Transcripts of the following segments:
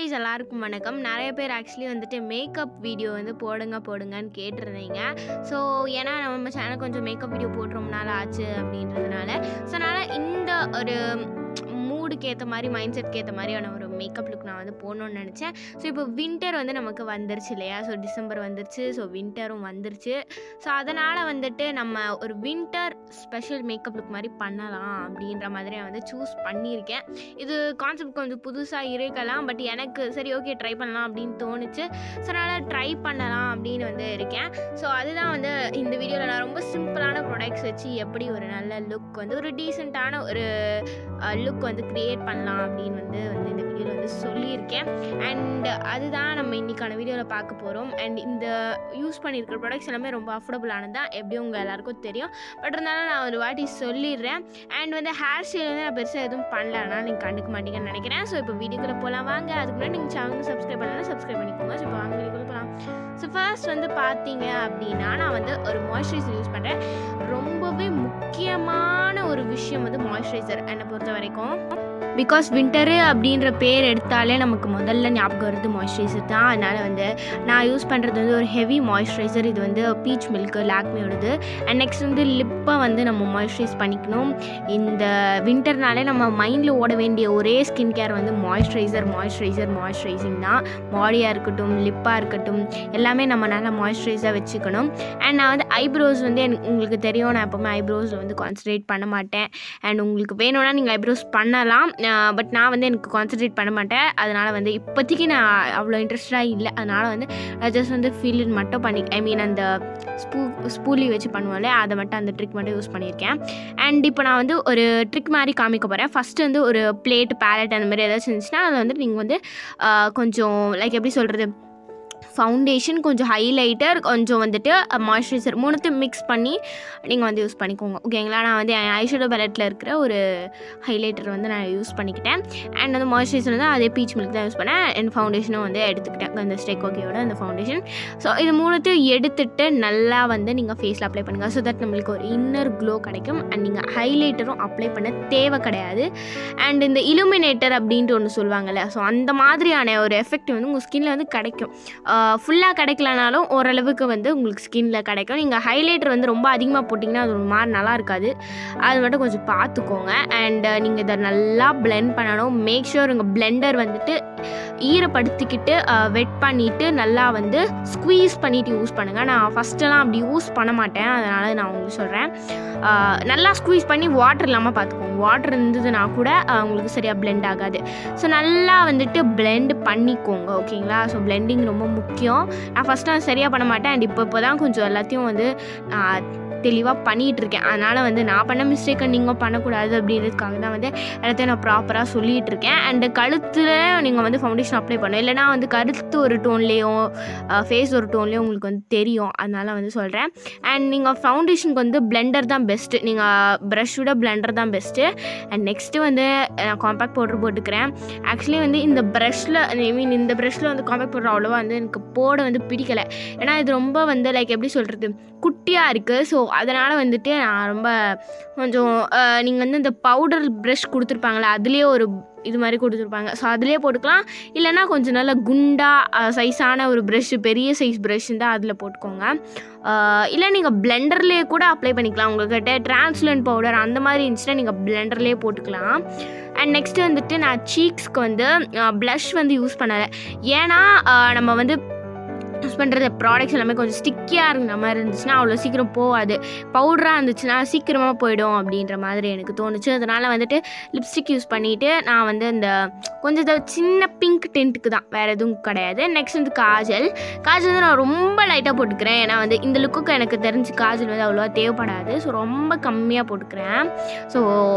guys எல்லாருக்கும் வணக்கம் நிறைய பேர் ஆக்சுவலி வந்துட்டு மேக்கப் வீடியோ வந்து போடுங்க போடுங்கன்னு கேட்டிருந்தீங்க ஸோ ஏன்னா நம்ம சேனல் கொஞ்சம் மேக்கப் வீடியோ போட்டு ரொம்ப நாள் ஆச்சு அப்படின்றதுனால ஸோ அதனால் இந்த ஒரு மூடுக்கு ஏற்ற மாதிரி மைண்ட் செட்க்கு ஏற்ற மாதிரியான ஒரு மேக்கப் லுக் நான் வந்து போடணும்னு நினச்சேன் ஸோ இப்போ வின்டர் வந்து நமக்கு வந்துருச்சு இல்லையா ஸோ டிசம்பர் வந்துருச்சு ஸோ வின்டரும் வந்துருச்சு ஸோ அதனால் வந்துட்டு நம்ம ஒரு வின்டர் ஸ்பெஷல் மேக்கப் லுக் மாதிரி பண்ணலாம் அப்படின்ற மாதிரி நான் வந்து சூஸ் பண்ணியிருக்கேன் இது கான்செப்ட் கொஞ்சம் புதுசாக இருக்கலாம் பட் எனக்கு சரி ஓகே ட்ரை பண்ணலாம் அப்படின்னு தோணுச்சு ஸோ அதனால் ட்ரை பண்ணலாம் அப்படின்னு வந்து இருக்கேன் ஸோ அதுதான் வந்து இந்த வீடியோவில் நான் ரொம்ப சிம்பிளான ப்ராடக்ட்ஸ் வச்சு எப்படி ஒரு நல்ல லுக் வந்து ஒரு டீசெண்டான ஒரு லுக் வந்து க்ரியேட் பண்ணலாம் அப்படின்னு வந்து வந்து இந்த வீடியோவில் வந்து சொல்லியிருக்கேன் அண்ட் அதுதான் நம்ம இன்றைக்கான வீடியோவில் பார்க்க போகிறோம் அண்ட் இந்த யூஸ் பண்ணியிருக்கிற ப்ராடக்ட்ஸ் எல்லாமே ரொம்ப அஃபோர்டபுளானது தான் எப்படியும் உங்கள் எல்லாருக்கும் தெரியும் பட் இருந்தாலும் நான் ஒரு வாட்டி சொல்லிடுறேன் அண்ட் வந்து ஹேர் ஸ்டைல் வந்து நான் பெருசாக எதுவும் பண்ணலன்னா நீங்கள் கண்டுக்க மாட்டீங்கன்னு நினைக்கிறேன் ஸோ இப்போ வீடியோக்குள்ளே போகலாம் வாங்க அதுக்கு முன்னாடி நீங்கள் சேனலுக்கு சப்ஸ்கிரைப் பண்ணலாம் சப்ஸ்கிரைப் பண்ணிக்கோங்க ஸோ இப்போ வாங்க வீடியோக்குள்ளே போகலாம் ஸோ ஃபர்ஸ்ட் வந்து பார்த்தீங்க அப்படின்னா நான் வந்து ஒரு மாய்ஸ்சரைசர் யூஸ் பண்ணுறேன் ரொம்பவே முக்கியமான ஒரு விஷயம் வந்து மாய்ஸ்சரைசர் என்னை பொறுத்த வரைக்கும் பிகாஸ் வின்டரு அப்படின்ற பேர் எடுத்தாலே நமக்கு முதல்ல ஞாபகம் வருது மாய்ஸ்சரைசர் தான் அதனால் வந்து நான் யூஸ் பண்ணுறது வந்து ஒரு ஹெவி மாய்ஸ்சரைசர் இது வந்து பீச் மில்க்கு லாக்மியோடது அண்ட் நெக்ஸ்ட் வந்து லிப்பை வந்து நம்ம மாய்ஸ்சரைஸ் பண்ணிக்கணும் இந்த வின்டர்னாலே நம்ம மைண்டில் ஓட வேண்டிய ஒரே ஸ்கின் கேர் வந்து மாய்ஸ்சரைசர் மாய்ஸ்சரைசர் மாய்ஸ்சரைசிங் தான் பாடியாக இருக்கட்டும் லிப்பாக இருக்கட்டும் எல்லாமே நம்ம நல்லா மாய்ஸ்சரைஸாக வச்சுக்கணும் அண்ட் நான் வந்து ஐப்ரோஸ் வந்து எனக்கு உங்களுக்கு தெரியும் நான் எப்போவுமே ஐப்ரோஸில் வந்து கான்சன்ட்ரேட் பண்ண மாட்டேன் அண்ட் உங்களுக்கு வேணும்னா நீங்கள் ஐப்ரோஸ் பண்ணலாம் பட் நான் வந்து எனக்கு கான்சன்ட்ரேட் பண்ண மாட்டேன் அதனால் வந்து இப்போதைக்கு நான் அவ்வளோ இன்ட்ரெஸ்டடாக இல்லை அதனால் வந்து ஜஸ்ட் வந்து ஃபீல் மட்டும் பண்ணி ஐ மீன் அந்த ஸ்பூ ஸ்பூலி வச்சு பண்ணுவோம்ல அதை மட்டும் அந்த ட்ரிக் மட்டும் யூஸ் பண்ணியிருக்கேன் அண்ட் இப்போ நான் வந்து ஒரு ட்ரிக் மாதிரி காமிக்க போகிறேன் ஃபஸ்ட்டு வந்து ஒரு பிளேட் பேலட் அந்த மாதிரி ஏதாச்சும் இருந்துச்சுன்னா அதை வந்து நீங்கள் வந்து கொஞ்சம் லைக் எப்படி சொல்கிறது ஃபவுண்டேஷன் கொஞ்சம் ஹைலைட்டர் கொஞ்சம் வந்துட்டு மாய்ஸ்சரைசர் மூணுத்தையும் மிக்ஸ் பண்ணி நீங்கள் வந்து யூஸ் பண்ணிக்கோங்க ஓகேங்களா நான் வந்து என் ஐஷேடோ பேலட்டில் இருக்கிற ஒரு ஹைலைட்டர் வந்து நான் யூஸ் பண்ணிக்கிட்டேன் அண்ட் வந்து மாய்ஸ்சரைசர் வந்து அதே பீச் மில்க் தான் யூஸ் பண்ணேன் அண்ட் ஃபவுண்டேஷனும் வந்து எடுத்துக்கிட்டேன் அந்த ஸ்டெக் ஓகேயோட அந்த ஃபவுண்டேஷன் ஸோ இது மூணுத்தையும் எடுத்துட்டு நல்லா வந்து நீங்கள் ஃபேஸில் அப்ளை பண்ணுங்கள் ஸோ தட் நம்மளுக்கு ஒரு இன்னர் க்ளோ கிடைக்கும் அண்ட் நீங்கள் ஹைலைட்டரும் அப்ளை பண்ண தேவை கிடையாது அண்ட் இந்த இலுமினேட்டர் அப்படின்ட்டு ஒன்று சொல்லுவாங்கள்ல ஸோ அந்த மாதிரியான ஒரு எஃபெக்ட் வந்து உங்கள் ஸ்கின்னில் வந்து கிடைக்கும் ஃபுல்லாக கிடைக்கலனாலும் ஓரளவுக்கு வந்து உங்களுக்கு ஸ்கின்ல கிடைக்கும் நீங்கள் ஹைலைட்டர் வந்து ரொம்ப அதிகமாக போட்டிங்கன்னா அது ஒரு மாதிரி நல்லா இருக்காது அது மட்டும் கொஞ்சம் பார்த்துக்கோங்க அண்ட் நீங்கள் இதை நல்லா பிளெண்ட் பண்ணணும் மேக் ஷூர் உங்கள் பிளெண்டர் வந்துட்டு ஈரப்படுத்திக்கிட்டு வெட் பண்ணிவிட்டு நல்லா வந்து ஸ்குவீஸ் பண்ணிவிட்டு யூஸ் பண்ணுங்கள் நான் ஃபஸ்ட்டெல்லாம் அப்படி யூஸ் பண்ண மாட்டேன் அதனால் நான் உங்களுக்கு சொல்கிறேன் நல்லா ஸ்குவீஸ் பண்ணி வாட்டர் இல்லாமல் பார்த்துக்கோங்க வாட்டர் இருந்ததுன்னா கூட உங்களுக்கு சரியாக பிளெண்ட் ஆகாது ஸோ நல்லா வந்துட்டு பிளெண்ட் பண்ணிக்கோங்க ஓகேங்களா ஸோ பிளெண்டிங் ரொம்ப முக்கியம் நான் ஃபஸ்ட்டு நான் சரியாக பண்ண மாட்டேன் அண்ட் இப்போ இப்போ தான் கொஞ்சம் எல்லாத்தையும் வந்து தெளிவாக பண்ணிகிட்டு இருக்கேன் அதனால் வந்து நான் பண்ண மிஸ்டேக்கை நீங்கள் பண்ணக்கூடாது அப்படின்றதுக்காக தான் வந்து எல்லாத்தையும் நான் ப்ராப்பராக சொல்லிகிட்டு இருக்கேன் அண்டு கழுத்தில் நீங்கள் வந்து ஃபவுண்டேஷன் அப்ளை பண்ணணும் இல்லைனா வந்து கருத்து ஒரு டோன்லேயும் ஃபேஸ் ஒரு டோன்லேயும் உங்களுக்கு வந்து தெரியும் அதனால் வந்து சொல்கிறேன் அண்ட் நீங்கள் ஃபவுண்டேஷனுக்கு வந்து பிளெண்டர் தான் பெஸ்ட்டு நீங்கள் ப்ரஷ்ஷோட பிளெண்டர் தான் பெஸ்ட்டு அண்ட் நெக்ஸ்ட்டு வந்து நான் காம்பேக்ட் பவுடர் போட்டுக்கிறேன் ஆக்சுவலி வந்து இந்த ப்ரஷ்ஷில் ஐ மீன் இந்த ப்ரஷ்ஷில் வந்து காம்பேக்ட் பவுடர் அவ்வளோவா வந்து எனக்கு போட வந்து பிடிக்கலை ஏன்னா இது ரொம்ப வந்து லைக் எப்படி சொல்கிறது குட்டியாக இருக்குது ஸோ அதனால் வந்துட்டு நான் ரொம்ப கொஞ்சம் நீங்கள் வந்து இந்த பவுடர் ப்ரஷ் கொடுத்துருப்பாங்களே அதுலேயே ஒரு இது மாதிரி கொடுத்துருப்பாங்க ஸோ அதிலே போட்டுக்கலாம் இல்லைனா கொஞ்சம் நல்ல குண்டாக சைஸான ஒரு ப்ரெஷ்ஷு பெரிய சைஸ் ப்ரெஷ் இருந்தால் அதில் போட்டுக்கோங்க இல்லை நீங்கள் பிளெண்டர்லேயே கூட அப்ளை பண்ணிக்கலாம் உங்கள்கிட்ட டிரான்ஸ்லண்ட் பவுடர் அந்த மாதிரி இருந்துச்சுன்னா நீங்கள் பிளெண்டர்லேயே போட்டுக்கலாம் அண்ட் நெக்ஸ்ட்டு வந்துட்டு நான் சீக்ஸ்க்கு வந்து ப்ளஷ் வந்து யூஸ் பண்ணலை ஏன்னா நம்ம வந்து யூஸ் பண்ணுறது ப்ராடக்ட்ஸ் எல்லாமே கொஞ்சம் ஸ்டிக்கியாக இருக்கிற மாதிரி இருந்துச்சுன்னா அவ்வளோ சீக்கிரம் போகாது பவுடராக இருந்துச்சுன்னா சீக்கிரமாக போயிடும் அப்படின்ற மாதிரி எனக்கு தோணுச்சு அதனால் வந்துட்டு லிப்ஸ்டிக் யூஸ் பண்ணிவிட்டு நான் வந்து இந்த கொஞ்சம் சின்ன பிங்க் டென்ட்டுக்கு தான் வேறு எதுவும் கிடையாது நெக்ஸ்ட் வந்து காஜல் காஜல் வந்து நான் ரொம்ப லைட்டாக போட்டுக்கிறேன் ஏன்னா வந்து இந்த லுக்குக்கு எனக்கு தெரிஞ்சு காஜல் வந்து அவ்வளோவா தேவைப்படாது ஸோ ரொம்ப கம்மியாக போட்டுக்கிறேன் ஸோ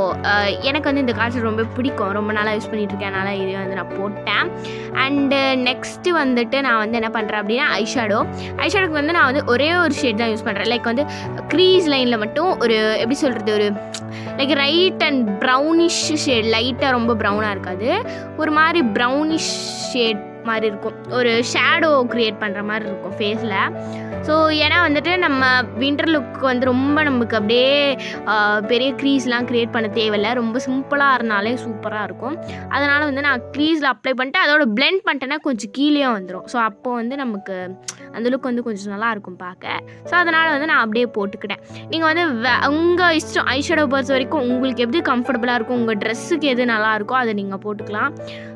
எனக்கு வந்து இந்த காஜல் ரொம்ப பிடிக்கும் ரொம்ப நாளாக யூஸ் பண்ணிகிட்ருக்கேன் அதனால் இதை வந்து நான் போட்டேன் அண்டு நெக்ஸ்ட்டு வந்துட்டு நான் வந்து என்ன பண்ணுறேன் அப்படின்னா ஐஷேடோ ஐஷேடோக்கு வந்து நான் வந்து ஒரே ஒரு ஷேட் தான் யூஸ் பண்ணுறேன் லைக் வந்து க்ரீஸ் லைனில் மட்டும் ஒரு எப்படி சொல்கிறது ஒரு like right and brownish shade லைட்டாக ரொம்ப ப்ரௌனாக இருக்காது ஒரு மாதிரி ப்ரௌனிஷ் ஷேட் மாதிரி இருக்கும் ஒரு ஷேடோ க்ரியேட் பண்ணுற மாதிரி இருக்கும் ஃபேஸில் ஸோ ஏன்னா வந்துட்டு நம்ம வின்டர் லுக் வந்து ரொம்ப நமக்கு அப்படியே ஆஹ், பெரிய க்ரீஸ்லாம் க்ரியேட் பண்ண தேவையில்ல ரொம்ப சிம்பிளாக இருந்தாலே சூப்பராக இருக்கும் அதனால் வந்து நான் க்ரீஸில் அப்ளை பண்ணிட்டு அதோட blend பண்ணிட்டேன்னா கொஞ்சம் கீழே வந்துடும் ஸோ அப்போ வந்து நமக்கு அந்த லுக் வந்து கொஞ்சம் நல்லா இருக்கும் பார்க்க ஸோ அதனால் வந்து நான் அப்படியே போட்டுக்கிட்டேன் நீங்கள் வந்து உங்கள் இஷ்டம் ஐஷேடோ பொறுத்த வரைக்கும் உங்களுக்கு எப்படி கம்ஃபர்டபுளாக இருக்கும் உங்கள் ட்ரெஸ்ஸுக்கு எது நல்லா இருக்கோ அதை நீங்கள் போட்டுக்கலாம்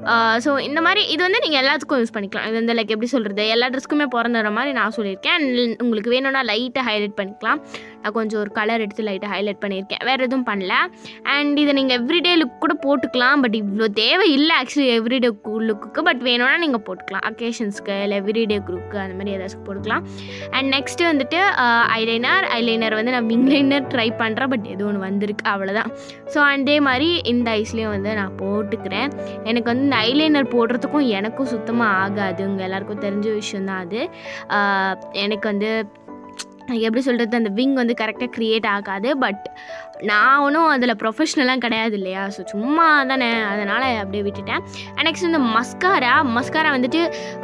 ஸோ இந்த மாதிரி இது வந்து நீங்கள் எல்லாத்துக்கும் யூஸ் பண்ணிக்கலாம் இது வந்து லைக் எப்படி சொல்கிறது எல்லா ட்ரெஸ்க்குமே பிறந்துற மாதிரி நான் சொல்லியிருக்கேன் And உங்களுக்கு வேணும்னா லைட்டாக ஹைலைட் பண்ணிக்கலாம் நான் கொஞ்சம் ஒரு கலர் எடுத்து லைட்டாக ஹைலைட் பண்ணியிருக்கேன் வேறு எதுவும் பண்ணல அண்ட் இதை நீங்கள் எவ்ரிடே லுக் கூட போட்டுக்கலாம் பட் இவ்வளோ தேவை இல்லை ஆக்சுவலி எவ்ரிடே லுக்குக்கு பட் வேணும்னா நீங்கள் போட்டுக்கலாம் அக்கேஷன்ஸ்க்கு இல்லை எவ்ரிடே குரூப்க்கு அந்த மாதிரி ஏதாச்சும் போட்டுக்கலாம் அண்ட் நெக்ஸ்ட்டு வந்துட்டு ஐலைனர் ஐலைனர் வந்து நான் விங் லைனர் ட்ரை பண்ணுறேன் பட் எது ஒன்று வந்திருக்கு அவ்வளோதான் ஸோ அதே மாதிரி இந்த ஐஸ்லேயும் வந்து நான் போட்டுக்கிறேன் எனக்கு வந்து இந்த ஐலைனர் போடுறதுக்கும் எனக்கும் சுத்தமாக ஆகாது உங்கள் எல்லாருக்கும் தெரிஞ்ச விஷயந்தான் அது ஆஹ் எனக்கு வந்து எப்படி சொல்கிறது அந்த விங் வந்து கரெக்டாக க்ரியேட் ஆகாது பட் நான் ஒன்றும் அதில் ப்ரொஃபஷ்னலாக கிடையாது இல்லையா ஸோ சும்மா தானே அதனால் அப்படியே விட்டுட்டேன் நெக்ஸ்ட் இந்த மஸ்காரா மஸ்காரா வந்துட்டு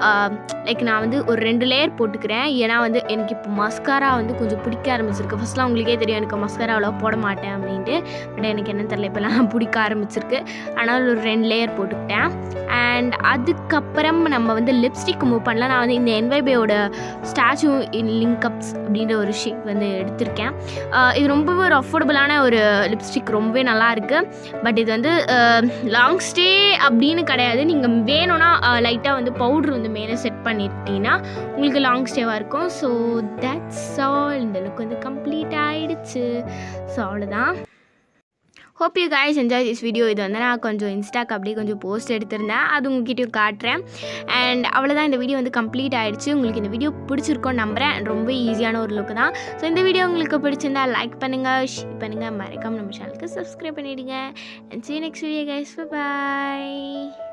லைக் நான் வந்து ஒரு ரெண்டு லேயர் போட்டுக்கிறேன் ஏன்னா வந்து எனக்கு இப்போ மஸ்காரா வந்து கொஞ்சம் பிடிக்க ஆரம்பிச்சிருக்கு ஃபஸ்ட்லாம் உங்களுக்கே தெரியும் எனக்கு மஸ்காரா அவ்வளோ போட மாட்டேன் அப்படின்ட்டு பட் எனக்கு என்ன தெரியல இப்போலாம் பிடிக்க ஆரம்பிச்சிருக்கு அதனால் ஒரு ரெண்டு லேயர் போட்டுக்கிட்டேன் அண்ட் அதுக்கப்புறம் நம்ம வந்து லிப்ஸ்டிக் மூவ் பண்ணலாம் நான் வந்து இந்த என்வைபேயோட ஸ்டாச்சு இன் லிங்க்அப்ஸ் அப்படின்ற ஒரு ஷேப் வந்து எடுத்திருக்கேன் ஆஹ் இது ரொம்பவே ஒரு அஃபோர்டபுளான ஒரு லிப்ஸ்டிக் ரொம்பவே நல்லா இருக்கு பட் இது வந்து லாங் ஸ்டே அப்படின்னு கிடையாது நீங்கள் வேணும்னா லைட்டாக வந்து பவுட்ரு வந்து மேலே செட் பண்ணிட்டீங்கன்னா உங்களுக்கு லாங் ஸ்டேவாக இருக்கும் ஸோ தட்ஸ் ஆல் இந்த லுக் வந்து கம்ப்ளீட் ஆயிடுச்சு ஸோ அவ்வளோதான் hope you guys enjoy this video இது வந்து நான் கொஞ்சம் இன்ஸ்டாக்கு அப்படியே கொஞ்சம் போஸ்ட் எடுத்திருந்தேன் அது உங்ககிட்டயும் காட்டுறேன் அண்ட் அவ்வளோதான் இந்த வீடியோ வந்து கம்ப்ளீட் ஆயிடுச்சு உங்களுக்கு இந்த வீடியோ பிடிச்சிருக்கோன்னு நம்புகிறேன் ரொம்ப ஈஸியான ஒரு லுக்கு தான் ஸோ இந்த வீடியோ உங்களுக்கு பிடிச்சிருந்தா லைக் பண்ணுங்கள் ஷேர் பண்ணுங்கள் மறக்காம நம்ம சேனலுக்கு சப்ஸ்கிரைப் பண்ணிவிடுங்க and see you next video guys bye bye